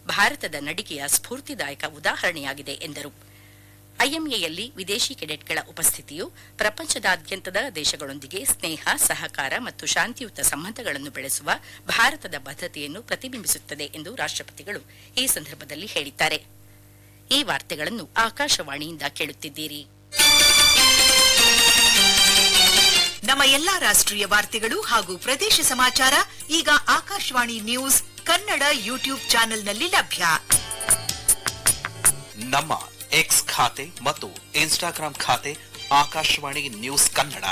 ಭಾರತದ ನಡಿಗೆಯ ಸ್ಫೂರ್ತಿದಾಯಕ ಉದಾಹರಣೆಯಾಗಿದೆ ಎಂದರು ಐಎಂಎಯಲ್ಲಿ ವಿದೇಶಿ ಕೆಡೆಟ್ಗಳ ಉಪಸ್ಥಿತಿಯು ಪ್ರಪಂಚದಾದ್ಯಂತದ ದೇಶಗಳೊಂದಿಗೆ ಸ್ನೇಹ ಸಹಕಾರ ಮತ್ತು ಶಾಂತಿಯುತ ಸಂಬಂಧಗಳನ್ನು ಬೆಳೆಸುವ ಭಾರತದ ಬದ್ಧತೆಯನ್ನು ಪ್ರತಿಬಿಂಬಿಸುತ್ತದೆ ಎಂದು ರಾಷ್ಟ್ರಪತಿಗಳು ಈ ಸಂದರ್ಭದಲ್ಲಿ ಹೇಳಿದ್ದಾರೆ ಈ ವಾರ್ತೆಗಳನ್ನು ಆಕಾಶವಾಣಿಯಿಂದ ಕೇಳುತ್ತಿದ್ದೀರಿ ನಮ್ಮ ಎಲ್ಲಾ ರಾಷ್ಟ್ರೀಯ ವಾರ್ತೆಗಳು ಹಾಗೂ ಪ್ರದೇಶ ಸಮಾಚಾರ ಈಗ ಆಕಾಶವಾಣಿ ನ್ಯೂಸ್ ಕನ್ನಡ ಯೂಟ್ಯೂಬ್ ಚಾನೆಲ್ನಲ್ಲಿ ಲಭ್ಯ ನಮ್ಮ ಎಕ್ಸ್ ಖಾತೆ ಮತ್ತು ಇನ್ಸ್ಟಾಗ್ರಾಂ ಖಾತೆ ಆಕಾಶವಾಣಿ ನ್ಯೂಸ್ ಕನ್ನಡ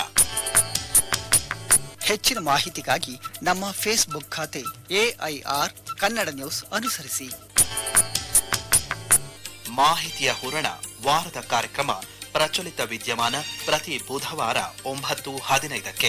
ಹೆಚ್ಚಿನ ಮಾಹಿತಿಗಾಗಿ ನಮ್ಮ ಫೇಸ್ಬುಕ್ ಖಾತೆ ಎಐಆರ್ ಕನ್ನಡ ನ್ಯೂಸ್ ಅನುಸರಿಸಿ ಮಾಹಿತಿಯ ಹೂರಣ ವಾರದ ಕಾರ್ಯಕ್ರಮ ಪ್ರಚಲಿತ ವಿದ್ಯಮಾನ ಪ್ರತಿ ಬುಧವಾರ ಒಂಬತ್ತು ಹದಿನೈದಕ್ಕೆ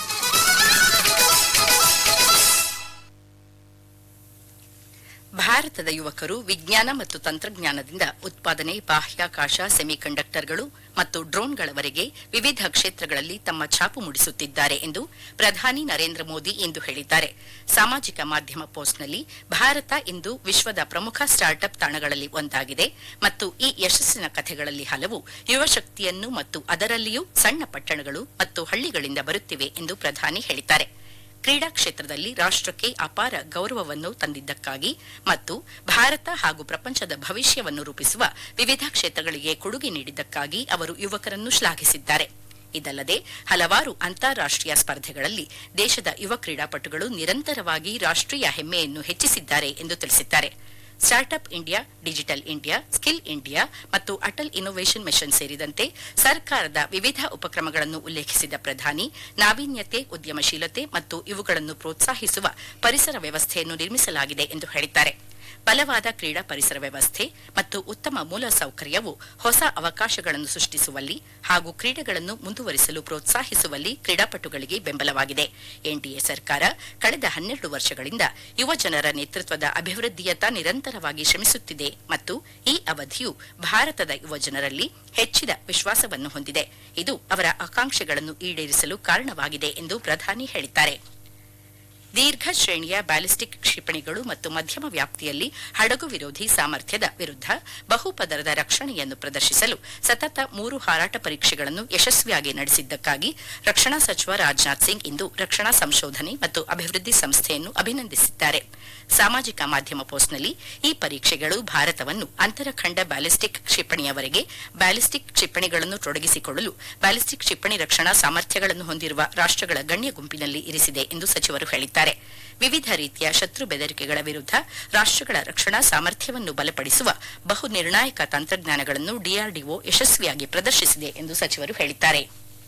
ಭಾರತದ ಯುವಕರು ವಿಜ್ಞಾನ ಮತ್ತು ತಂತ್ರಜ್ಞಾನದಿಂದ ಉತ್ಪಾದನೆ ಬಾಹ್ಯಾಕಾಶ ಸೆಮಿಕಂಡಕ್ಟರ್ಗಳು ಮತ್ತು ಡ್ರೋನ್ಗಳವರೆಗೆ ವಿವಿಧ ಕ್ಷೇತ್ರಗಳಲ್ಲಿ ತಮ್ಮ ಛಾಪು ಮೂಡಿಸುತ್ತಿದ್ದಾರೆ ಎಂದು ಪ್ರಧಾನಿ ನರೇಂದ್ರ ಮೋದಿ ಇಂದು ಹೇಳಿದ್ದಾರೆ ಸಾಮಾಜಿಕ ಮಾಧ್ಯಮ ಪೋಸ್ಟ್ನಲ್ಲಿ ಭಾರತ ಇಂದು ವಿಶ್ವದ ಪ್ರಮುಖ ಸ್ಟಾರ್ಟ್ಅಪ್ ತಾಣಗಳಲ್ಲಿ ಒಂದಾಗಿದೆ ಮತ್ತು ಈ ಯಶಸ್ಸಿನ ಕಥೆಗಳಲ್ಲಿ ಹಲವು ಯುವಶಕ್ತಿಯನ್ನು ಮತ್ತು ಅದರಲ್ಲಿಯೂ ಸಣ್ಣ ಪಟ್ಟಣಗಳು ಮತ್ತು ಹಳ್ಳಿಗಳಿಂದ ಬರುತ್ತಿವೆ ಎಂದು ಪ್ರಧಾನಿ ಹೇಳಿದ್ದಾರೆ ಕ್ರೀಡಾ ಕ್ಷೇತ್ರದಲ್ಲಿ ರಾಷ್ಟಕ್ಕೆ ಅಪಾರ ಗೌರವವನ್ನು ತಂದಿದ್ದಕ್ಕಾಗಿ ಮತ್ತು ಭಾರತ ಹಾಗೂ ಪ್ರಪಂಚದ ಭವಿಷ್ಯವನ್ನು ರೂಪಿಸುವ ವಿವಿಧ ಕ್ಷೇತ್ರಗಳಿಗೆ ಕೊಡುಗೆ ನೀಡಿದ್ದಕ್ಕಾಗಿ ಅವರು ಯುವಕರನ್ನು ಶ್ಲಾಘಿಸಿದ್ದಾರೆ ಇದಲ್ಲದೆ ಹಲವಾರು ಅಂತಾರಾಷ್ಟೀಯ ಸ್ಪರ್ಧೆಗಳಲ್ಲಿ ದೇಶದ ಯುವ ಕ್ರೀಡಾಪಟುಗಳು ನಿರಂತರವಾಗಿ ರಾಷ್ಟೀಯ ಹೆಮ್ಮೆಯನ್ನು ಹೆಚ್ಚಿಸಿದ್ದಾರೆ ಎಂದು ತಿಳಿಸಿದ್ದಾರೆ startup India digital India skill India ಮತ್ತು ಅಟಲ್ ಇನ್ನೋವೇಷನ್ ಮಿಷನ್ ಸೇರಿದಂತೆ ಸರ್ಕಾರದ ವಿವಿಧ ಉಪಕ್ರಮಗಳನ್ನು ಉಲ್ಲೇಖಿಸಿದ ಪ್ರಧಾನಿ ನಾವೀನ್ಯತೆ ಉದ್ಯಮಶೀಲತೆ ಮತ್ತು ಇವುಗಳನ್ನು ಪ್ರೋತ್ಸಾಹಿಸುವ ಪರಿಸರ ವ್ಯವಸ್ಥೆಯನ್ನು ನಿರ್ಮಿಸಲಾಗಿದೆ ಎಂದು ಹೇಳಿದ್ದಾರೆ ಬಲವಾದ ಕ್ರೀಡಾ ಪರಿಸರ ವ್ಯವಸ್ಥೆ ಮತ್ತು ಉತ್ತಮ ಮೂಲ ಸೌಕರ್ಯವು ಹೊಸ ಅವಕಾಶಗಳನ್ನು ಸೃಷ್ಟಿಸುವಲ್ಲಿ ಹಾಗೂ ಕ್ರೀಡೆಗಳನ್ನು ಮುಂದುವರಿಸಲು ಪ್ರೋತ್ಸಾಹಿಸುವಲ್ಲಿ ಕ್ರೀಡಾಪಟುಗಳಿಗೆ ಬೆಂಬಲವಾಗಿದೆ ಎನ್ಡಿಎ ಸರ್ಕಾರ ಕಳೆದ ಹನ್ನೆರಡು ವರ್ಷಗಳಿಂದ ಯುವ ಜನರ ನೇತೃತ್ವದ ಅಭಿವೃದ್ಧಿಯತ್ತ ನಿರಂತರವಾಗಿ ಶ್ರಮಿಸುತ್ತಿದೆ ಮತ್ತು ಈ ಅವಧಿಯು ಭಾರತದ ಯುವ ಜನರಲ್ಲಿ ಹೆಚ್ಚಿದ ವಿಶ್ವಾಸವನ್ನು ಹೊಂದಿದೆ ಇದು ಅವರ ಆಕಾಂಕ್ಷೆಗಳನ್ನು ಈಡೇರಿಸಲು ಕಾರಣವಾಗಿದೆ ಎಂದು ಪ್ರಧಾನಿ ಹೇಳಿದ್ದಾರೆ ದೀರ್ಘ ಶ್ರೇಣಿಯ ಬ್ಯಾಲಿಸ್ಟಿಕ್ ಕ್ಷಿಪಣಿಗಳು ಮತ್ತು ಮಧ್ಯಮ ವ್ಯಾಪ್ತಿಯಲ್ಲಿ ಹಡಗು ವಿರೋಧಿ ಸಾಮರ್ಥ್ಯದ ವಿರುದ್ಧ ಬಹುಪದರದ ರಕ್ಷಣೆಯನ್ನು ಪ್ರದರ್ಶಿಸಲು ಸತತ ಮೂರು ಹಾರಾಟ ಪರೀಕ್ಷೆಗಳನ್ನು ಯಶಸ್ವಿಯಾಗಿ ನಡೆಸಿದ್ದಕ್ಕಾಗಿ ರಕ್ಷಣಾ ಸಚಿವ ರಾಜನಾಥ್ ಸಿಂಗ್ ಇಂದು ರಕ್ಷಣಾ ಸಂಶೋಧನೆ ಮತ್ತು ಅಭಿವೃದ್ಧಿ ಸಂಸ್ಥೆಯನ್ನು ಅಭಿನಂದಿಸಿದ್ದಾರೆ ಸಾಮಾಜಿಕ ಮಾಧ್ಯಮ ಪೋಸ್ಟ್ನಲ್ಲಿ ಈ ಪರೀಕ್ಷೆಗಳು ಭಾರತವನ್ನು ಅಂತರಖಂಡ ಬ್ಯಾಲಿಸ್ಟಿಕ್ ಕ್ಷಿಪಣಿಯವರೆಗೆ ಬ್ಯಾಲಿಸ್ಟಿಕ್ ಕ್ಷಿಪಣಿಗಳನ್ನು ತೊಡಗಿಸಿಕೊಳ್ಳಲು ಬ್ಯಾಲಿಸ್ಟಿಕ್ ಕ್ಷಿಪಣಿ ರಕ್ಷಣಾ ಸಾಮರ್ಥ್ಯಗಳನ್ನು ಹೊಂದಿರುವ ರಾಷ್ಟಗಳ ಗಣ್ಯ ಗುಂಪಿನಲ್ಲಿ ಇರಿಸಿದೆ ಎಂದು ಸಚಿವರು ಹೇಳಿದ್ದಾರೆ ವಿವಿಧ ರೀತಿಯ ಶತ್ರು ಬೆದರಿಕೆಗಳ ವಿರುದ್ಧ ರಾಷ್ಟಗಳ ರಕ್ಷಣಾ ಸಾಮರ್ಥ್ಯವನ್ನು ಬಲಪಡಿಸುವ ಬಹು ನಿರ್ಣಾಯಕ ತಂತ್ರಜ್ಞಾನಗಳನ್ನು ಡಿಆರ್ಡಿಒ ಯಶಸ್ವಿಯಾಗಿ ಪ್ರದರ್ಶಿಸಿದೆ ಎಂದು ಸಚಿವರು ಹೇಳಿದ್ದಾರೆ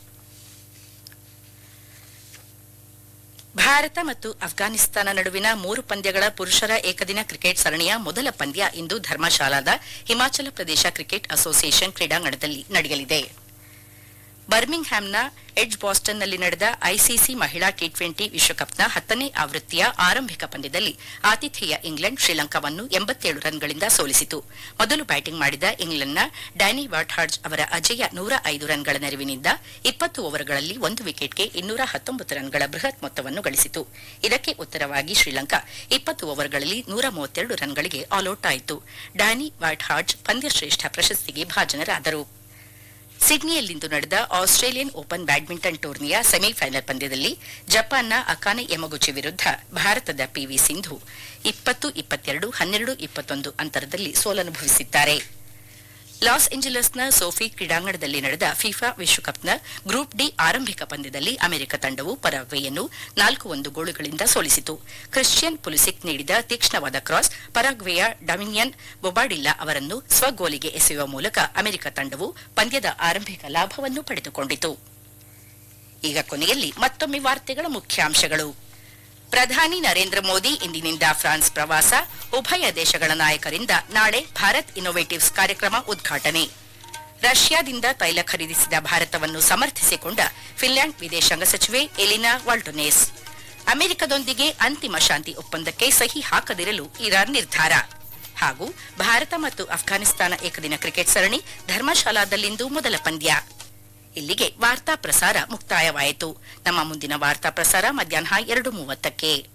ಭಾರತ ಮತ್ತು ಅಫ್ಘಾನಿಸ್ತಾನ ನಡುವಿನ ಮೂರು ಪಂದ್ಯಗಳ ಪುರುಷರ ಏಕದಿನ ಕ್ರಿಕೆಟ್ ಸರಣಿಯ ಮೊದಲ ಪಂದ್ಯ ಇಂದು ಧರ್ಮಶಾಲಾದ ಹಿಮಾಚಲ ಪ್ರದೇಶ ಕ್ರಿಕೆಟ್ ಅಸೋಸಿಯೇಷನ್ ಕ್ರೀಡಾಂಗಣದಲ್ಲಿ ನಡೆಯಲಿದೆ ಬರ್ಮಿಂಗ್ಹ್ಯಾಮ್ನ ಎಡ್ಜ್ ಬಾಸ್ಟನ್ನಲ್ಲಿ ನಡೆದ ಐಸಿಸಿ ಮಹಿಳಾ ಟಿ ಟ್ವೆಂಟಿ ವಿಶ್ವಕಪ್ನ ಹತ್ತನೇ ಆವೃತ್ತಿಯ ಆರಂಭಿಕ ಪಂದ್ಯದಲ್ಲಿ ಆತಿಥೇಯ ಇಂಗ್ಲೆಂಡ್ ಶ್ರೀಲಂಕಾವನ್ನು ಎಂಬತ್ತೇಳು ರನ್ಗಳಿಂದ ಸೋಲಿಸಿತು ಮೊದಲು ಬ್ಯಾಟಿಂಗ್ ಮಾಡಿದ ಇಂಗ್ಲೆಂಡ್ನ ಡ್ಯಾನಿ ವಾಟ್ಹಾರ್ಜ್ ಅವರ ಅಜೇಯ ನೂರ ಐದು ರನ್ಗಳ ನೆರವಿನಿಂದ ಇಪ್ಪತ್ತು ಓವರ್ಗಳಲ್ಲಿ ಒಂದು ವಿಕೆಟ್ಗೆ ಇನ್ನೂರ ಹತ್ತೊಂಬತ್ತು ರನ್ಗಳ ಬೃಹತ್ ಮೊತ್ತವನ್ನು ಗಳಿಸಿತು ಇದಕ್ಕೆ ಉತ್ತರವಾಗಿ ಶ್ರೀಲಂಕಾ ಇಪ್ಪತ್ತು ಓವರ್ಗಳಲ್ಲಿ ನೂರ ಮೂವತ್ತೆರಡು ರನ್ಗಳಿಗೆ ಆಲ್ಔಟ್ ಆಯಿತು ಡ್ಯಾನಿ ವಾಟ್ಹಾರ್ಜ್ ಪಂದ್ಯಶ್ರೇಷ್ಠ ಪ್ರಶಸ್ತಿಗೆ ಭಾಜನರಾದರು ಸಿಡ್ನಿಯಲ್ಲಿಂದು ನಡೆದ ಆಸ್ಟ್ರೇಲಿಯನ್ ಓಪನ್ ಬ್ಯಾಡ್ಮಿಂಟನ್ ಟೂರ್ನಿಯ ಸೆಮಿಫೈನಲ್ ಪಂದ್ಯದಲ್ಲಿ ಜಪಾನ್ನ ಅಕಾನೆ ಯಮಗುಚಿ ವಿರುದ್ಧ ಭಾರತದ ಪಿವಿ ಸಿಂಧು ಇಪ್ಪತ್ತು ಇಪ್ಪತ್ತೆರಡು ಹನ್ನೆರಡು ಇಪ್ಪತ್ತೊಂದು ಅಂತರದಲ್ಲಿ ಸೋಲನುಭವಿಸಿದ್ದಾರೆ ಲಾಸ್ ಏಂಜಲಸ್ನ ಸೋಫಿ ಕ್ರೀಡಾಂಗಣದಲ್ಲಿ ನಡೆದ ಫಿಫಾ ವಿಶ್ವಕಪ್ನ ಗ್ರೂಪ್ ಡಿ ಆರಂಭಿಕ ಪಂದ್ಯದಲ್ಲಿ ಅಮೆರಿಕ ತಂಡವು ಪರಾಗ್ವೆಯನ್ನು ನಾಲ್ಕು ಒಂದು ಗೋಲುಗಳಿಂದ ಸೋಲಿಸಿತು ಕ್ರಿಶ್ಚಿಯನ್ ಪುಲಿಸಿಕ್ ನೀಡಿದ ತೀಕ್ಷ್ಣವಾದ ಕ್ರಾಸ್ ಪರಾಗ್ವೆಯ ಡಮಿನಿಯನ್ ಬೊಬಾಡಿಲ್ಲಾ ಅವರನ್ನು ಸ್ವಗೋಲಿಗೆ ಎಸೆಯುವ ಮೂಲಕ ಅಮೆರಿಕ ತಂಡವು ಪಂದ್ಯದ ಆರಂಭಿಕ ಲಾಭವನ್ನು ಪಡೆದುಕೊಂಡಿತು ಈಗ ಕೊನೆಯಲ್ಲಿ ಮತ್ತೊಮ್ಮೆ ವಾರ್ತೆಗಳ ಮುಖ್ಯಾಂಶಗಳು ಪ್ರಧಾನಿ ನರೇಂದ್ರ ಮೋದಿ ಇಂದಿನಿಂದ ಫ್ರಾನ್ಸ್ ಪ್ರವಾಸ ಉಭಯ ದೇಶಗಳ ನಾಯಕರಿಂದ ನಾಳೆ ಭಾರತ್ ಇನ್ನೋವೇಟಿವ್ಸ್ ಕಾರ್ಯಕ್ರಮ ಉದ್ಘಾಟನೆ ರಷ್ಯಾದಿಂದ ತೈಲ ಖರೀದಿಸಿದ ಭಾರತವನ್ನು ಸಮರ್ಥಿಸಿಕೊಂಡ ಫಿನ್ಲ್ಯಾಂಡ್ ವಿದೇಶಾಂಗ ಸಚಿವೆ ಎಲಿನಾ ವಾಲ್ಟೊನೆಸ್ ಅಮೆರಿಕದೊಂದಿಗೆ ಅಂತಿಮ ಶಾಂತಿ ಒಪ್ಪಂದಕ್ಕೆ ಸಹಿ ಹಾಕದಿರಲು ಇರಾನ್ ನಿರ್ಧಾರ ಹಾಗೂ ಭಾರತ ಮತ್ತು ಅಫ್ಘಾನಿಸ್ತಾನ ಏಕದಿನ ಕ್ರಿಕೆಟ್ ಸರಣಿ ಧರ್ಮಶಾಲಾದಲ್ಲಿಂದು ಮೊದಲ ಪಂದ್ಯ ಇಲ್ಲಿಗೆ ವಾರ್ತಾ ಪ್ರಸಾರ ಮುಕ್ತಾಯವಾಯಿತು ನಮ್ಮ ಮುಂದಿನ ವಾರ್ತಾ ಪ್ರಸಾರ ಮಧ್ಯಾಹ್ನ ಎರಡು ಮೂವತ್ತಕ್ಕೆ